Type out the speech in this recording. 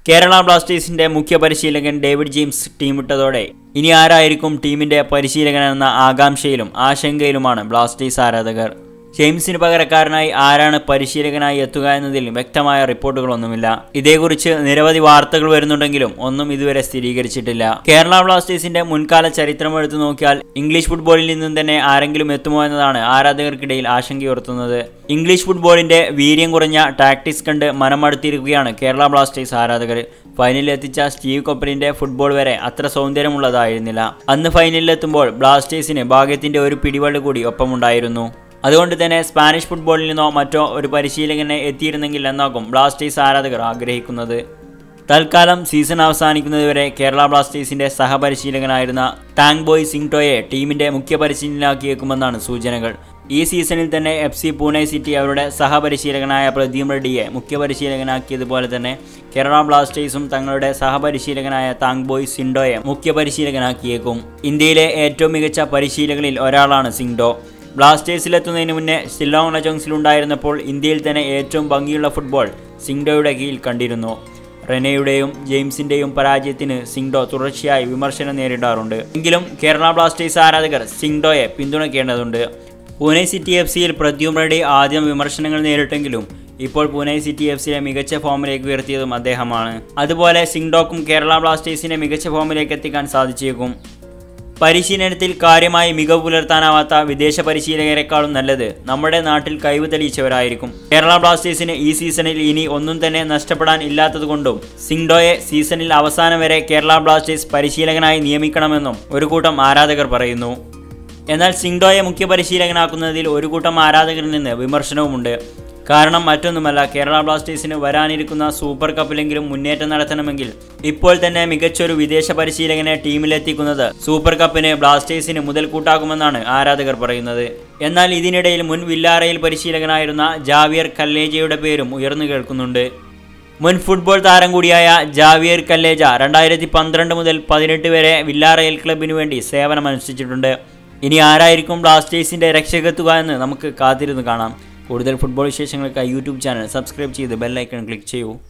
കേരള ബ്ലാസ്റ്റേഴ്സിന്റെ മുഖ്യ പരിശീലകൻ ഡേവിഡ് ജെയിംസ് ടീം വിട്ടതോടെ ഇനി ആരായിരിക്കും ടീമിന്റെ പരിശീലകൻ എന്ന ആകാംക്ഷയിലും ആശങ്കയിലുമാണ് ബ്ലാസ്റ്റേഴ്സ് ആരാധകർ ജെയിംസിന് പകരക്കാരനായി ആരാണ് പരിശീലകനായി എത്തുക എന്നതിൽ വ്യക്തമായ റിപ്പോർട്ടുകളൊന്നുമില്ല ഇതേക്കുറിച്ച് നിരവധി വാർത്തകൾ വരുന്നുണ്ടെങ്കിലും ഒന്നും ഇതുവരെ സ്ഥിരീകരിച്ചിട്ടില്ല കേരള ബ്ലാസ്റ്റേഴ്സിന്റെ മുൻകാല ചരിത്രം എടുത്തു നോക്കിയാൽ ഇംഗ്ലീഷ് ഫുട്ബോളിൽ നിന്നും തന്നെ ആരെങ്കിലും എത്തുമോ എന്നതാണ് ആരാധകർക്കിടയിൽ ആശങ്കയുയർത്തുന്നത് ഇംഗ്ലീഷ് ഫുട്ബോളിന്റെ വീര്യം കുറഞ്ഞ ടാക്ടിക്സ് കണ്ട് മനമടുത്തിരിക്കുകയാണ് കേരള ബ്ലാസ്റ്റേഴ്സ് ആരാധകർ ഫൈനലിൽ എത്തിച്ച സ്റ്റീവ് കൊപ്പലിന്റെ ഫുട്ബോൾ വരെ അത്ര സൗന്ദര്യമുള്ളതായിരുന്നില്ല അന്ന് ഫൈനലിലെത്തുമ്പോൾ ബ്ലാസ്റ്റേഴ്സിന് ഭാഗ്യത്തിന്റെ ഒരു പിടിവള്ളി കൂടി ഒപ്പമുണ്ടായിരുന്നു അതുകൊണ്ട് തന്നെ സ്പാനിഷ് ഫുട്ബോളിൽ നിന്നോ മറ്റോ ഒരു പരിശീലകനെ എത്തിയിരുന്നെങ്കിൽ എന്നാകും ബ്ലാസ്റ്റേഴ്സ് ആരാധകർ ആഗ്രഹിക്കുന്നത് തൽക്കാലം സീസൺ അവസാനിക്കുന്നതുവരെ കേരള ബ്ലാസ്റ്റേഴ്സിന്റെ സഹപരിശീലകനായിരുന്ന ടാങ് ബോയ് സിംഗ്ടോയെ ടീമിന്റെ മുഖ്യ പരിശീലനാക്കിയേക്കുമെന്നാണ് സൂചനകൾ ഈ സീസണിൽ തന്നെ എഫ് സി പൂനെ സിറ്റി അവരുടെ സഹപരിശീലകനായ പ്രദീപ് റെഡ്ഡിയെ മുഖ്യ പരിശീലകനാക്കിയതുപോലെ തന്നെ കേരള ബ്ലാസ്റ്റേഴ്സും തങ്ങളുടെ സഹപരിശീലകനായ താങ് ബോയ് സിൻഡോയെ മുഖ്യ പരിശീലകനാക്കിയേക്കും ഇന്ത്യയിലെ ഏറ്റവും മികച്ച പരിശീലകരിൽ ഒരാളാണ് സിംഗ്ഡോ ബ്ലാസ്റ്റേഴ്സിലെത്തുന്നതിന് മുന്നേ ഷില്ലോങ് ലജോങ്സിലുണ്ടായിരുന്നപ്പോൾ ഇന്ത്യയിൽ തന്നെ ഏറ്റവും ഭംഗിയുള്ള ഫുട്ബോൾ സിംഗ്ഡോയുടെ കീഴിൽ കണ്ടിരുന്നു റെനയുടെയും ജെയിംസിന്റെയും പരാജയത്തിന് സിംഗ്ഡോ തുടർച്ചയായി വിമർശനം നേരിടാറുണ്ട് എങ്കിലും കേരള ബ്ലാസ്റ്റേഴ്സ് ആരാധകർ സിംഗ്ഡോയെ പിന്തുണയ്ക്കേണ്ടതുണ്ട് പൂനെ സിറ്റി എഫ് സിയിൽ പ്രദ്യും റെഡ്ഡി ആദ്യം വിമർശനങ്ങൾ നേരിട്ടെങ്കിലും ഇപ്പോൾ പൂനെ സിറ്റി എഫ് സിയെ മികച്ച ഫോമിലേക്ക് ഉയർത്തിയതും അദ്ദേഹമാണ് അതുപോലെ സിംഗ്ഡോക്കും കേരള ബ്ലാസ്റ്റേഴ്സിനെ മികച്ച ഫോമിലേക്ക് എത്തിക്കാൻ സാധിച്ചേക്കും പരിശീലനത്തിൽ കാര്യമായി മികവ് പുലർത്താനാവാത്ത വിദേശ പരിശീലകരെക്കാളും നല്ലത് നമ്മുടെ നാട്ടിൽ കഴിവ് തെളിയിച്ചവരായിരിക്കും കേരള ബ്ലാസ്റ്റേഴ്സിന് ഈ സീസണിൽ ഇനി ഒന്നും തന്നെ നഷ്ടപ്പെടാൻ ഇല്ലാത്തതുകൊണ്ടും സിംഗ്ഡോയെ സീസണിൽ അവസാനം വരെ കേരള ബ്ലാസ്റ്റേഴ്സ് പരിശീലകനായി നിയമിക്കണമെന്നും ഒരു കൂട്ടം ആരാധകർ പറയുന്നു എന്നാൽ സിംഗ്ഡോയെ മുഖ്യ പരിശീലകനാക്കുന്നതിൽ ഒരു കൂട്ടം ആരാധകരിൽ നിന്ന് വിമർശനവുമുണ്ട് കാരണം മറ്റൊന്നുമല്ല കേരള ബ്ലാസ്റ്റേഴ്സിന് വരാനിരിക്കുന്ന സൂപ്പർ കപ്പിലെങ്കിലും മുന്നേറ്റം നടത്തണമെങ്കിൽ ഇപ്പോൾ തന്നെ മികച്ചൊരു വിദേശ പരിശീലകനെ ടീമിലെത്തിക്കുന്നത് സൂപ്പർ കപ്പിന് ബ്ലാസ്റ്റേഴ്സിന് മുതൽക്കൂട്ടാകുമെന്നാണ് ആരാധകർ പറയുന്നത് എന്നാൽ ഇതിനിടയിൽ മുൻ വില്ലാറയിൽ പരിശീലകനായിരുന്ന ജാവിയർ കല്ലേജയുടെ പേരും ഉയർന്നു കേൾക്കുന്നുണ്ട് മുൻ ഫുട്ബോൾ താരം കൂടിയായ ജാവിയർ കല്ലേജ രണ്ടായിരത്തി പന്ത്രണ്ട് മുതൽ പതിനെട്ട് വരെ വില്ലാറയൽ ക്ലബിനു വേണ്ടി സേവനമനുഷ്ഠിച്ചിട്ടുണ്ട് ഇനി ആരായിരിക്കും ബ്ലാസ്റ്റേഴ്സിന്റെ രക്ഷകെത്തുക എന്ന് നമുക്ക് കാത്തിരുന്ന് കാണാം കൂടുതൽ ഫുട്ബോൾ വിശേഷങ്ങൾക്കായി യൂട്യൂബ് ചാനൽ സബ്സ്ക്രൈബ് ചെയ്ത് ബെല്ലൈക്കൺ ക്ലിക്ക് ചെയ്യൂ